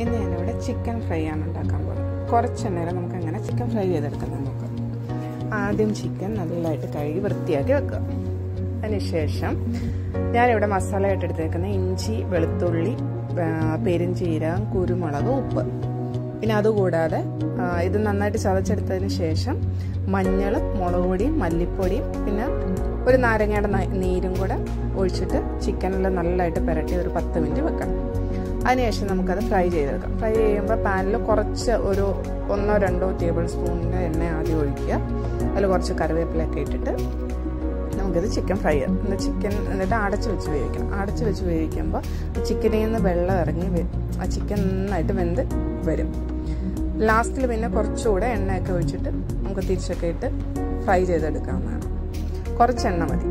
ഇന്ന് ഞാനിവിടെ chicken fry ആണ് ഉണ്ടാക്കാൻ പോകുന്നത് കുറച്ച് നേരം നമുക്ക് അങ്ങനെ ചിക്കൻ ഫ്രൈ ചെയ്തെടുക്കുന്നത് നോക്കാം ആദ്യം ചിക്കൻ നല്ലതായിട്ട് കഴുകി വൃത്തിയാക്കി വെക്കുക അതിനുശേഷം ഞാനിവിടെ മസാലയായിട്ട് എടുത്തേക്കുന്ന ഇഞ്ചി വെളുത്തുള്ളി പെരിഞ്ചീരകം കുരുമുളക് ഉപ്പ് പിന്നെ അതുകൂടാതെ ഇത് നന്നായിട്ട് ചതച്ചെടുത്തതിന് ശേഷം മഞ്ഞൾ മുളക് പൊടിയും മല്ലിപ്പൊടിയും പിന്നെ ഒരു നാരങ്ങയുടെ നീരും കൂടെ ഒഴിച്ചിട്ട് ചിക്കനിൽ നല്ലതായിട്ട് പുരട്ടി ഒരു പത്ത് മിനിറ്റ് വെക്കണം അതിനുശേഷം നമുക്കത് ഫ്രൈ ചെയ്തെടുക്കാം ഫ്രൈ ചെയ്യുമ്പോൾ പാനിൽ കുറച്ച് ഒരു ഒന്നോ രണ്ടോ ടേബിൾ സ്പൂണിൻ്റെ എണ്ണ ആദ്യം ഒഴിക്കുക അതിൽ കുറച്ച് കറിവേപ്പിലൊക്കെ ഇട്ടിട്ട് നമുക്കിത് ചിക്കൻ ഫ്രൈ ചെയ്യാം എന്നിട്ട് ചിക്കൻ എന്നിട്ട് അടച്ച് വെച്ച് വേവിക്കണം അടച്ച് വെച്ച് വേവിക്കുമ്പോൾ ചിക്കനിൽ നിന്ന് വെള്ളം ഇറങ്ങി ആ ചിക്കൻ നന്നായിട്ട് വെന്ത് വരും ലാസ്റ്റിൽ പിന്നെ കുറച്ചുകൂടെ എണ്ണയൊക്കെ ഒഴിച്ചിട്ട് നമുക്ക് തിരിച്ചൊക്കെ ഇട്ട് ഫ്രൈ ചെയ്തെടുക്കാവുന്നതാണ് കുറച്ച് എണ്ണ മതി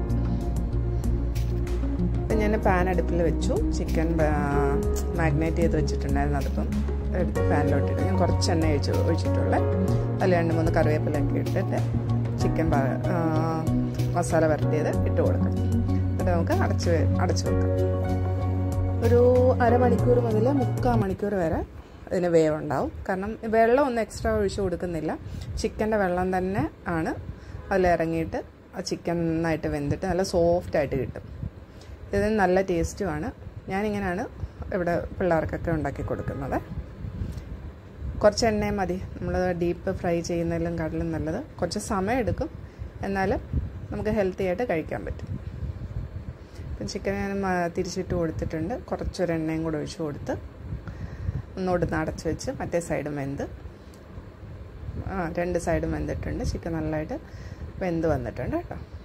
ഇപ്പം ഞാൻ പാൻ അടുപ്പിൽ വെച്ചു ചിക്കൻ മാഗ്നേറ്റ് ചെയ്ത് വെച്ചിട്ടുണ്ടായിരുന്നു അതിപ്പം എടുത്ത് പാനിലോട്ടിട്ട് ഞാൻ കുറച്ച് എണ്ണ ഒഴിച്ച് ഒഴിച്ചിട്ടുള്ള അതിൽ രണ്ട് മൂന്ന് കറിവേപ്പിലൊക്കെ ഇട്ടിട്ട് ചിക്കൻ മസാല വരട്ടിയത് ഇട്ട് കൊടുക്കാം എന്നിട്ട് നമുക്ക് അടച്ച് അടച്ചു വെക്കാം ഒരു അരമണിക്കൂർ മുതൽ മുക്കാൽ മണിക്കൂർ വരെ ഇതിന് വേവ് ഉണ്ടാവും കാരണം വെള്ളം ഒന്നും എക്സ്ട്രാ ഒഴിച്ച് കൊടുക്കുന്നില്ല ചിക്കൻ്റെ വെള്ളം തന്നെ ആണ് അതിലിറങ്ങിയിട്ട് ആ ചിക്കൻ നന്നായിട്ട് വെന്തിട്ട് നല്ല സോഫ്റ്റ് ആയിട്ട് കിട്ടും ഇതിന് നല്ല ടേസ്റ്റുമാണ് ഞാനിങ്ങനെയാണ് ഇവിടെ പിള്ളേർക്കൊക്കെ ഉണ്ടാക്കി കൊടുക്കുന്നത് കുറച്ച് എണ്ണയും മതി നമ്മൾ ഡീപ്പ് ഫ്രൈ ചെയ്യുന്നതിലും കാട്ടിലും നല്ലത് കുറച്ച് സമയം എടുക്കും എന്നാൽ നമുക്ക് ഹെൽത്തി ആയിട്ട് കഴിക്കാൻ പറ്റും ഇപ്പം ചിക്കൻ ഞാൻ തിരിച്ചിട്ട് കൊടുത്തിട്ടുണ്ട് കുറച്ചൊരു എണ്ണയും കൂടെ ഒഴിച്ച് കൊടുത്ത് ഒന്നുകൂടെ അടച്ച് വെച്ച് മറ്റേ സൈഡും വെന്ത് ആ രണ്ട് സൈഡും വെന്തിട്ടുണ്ട് ചിക്കൻ നല്ലതായിട്ട് വെന്ത് വന്നിട്ടുണ്ട് കേട്ടോ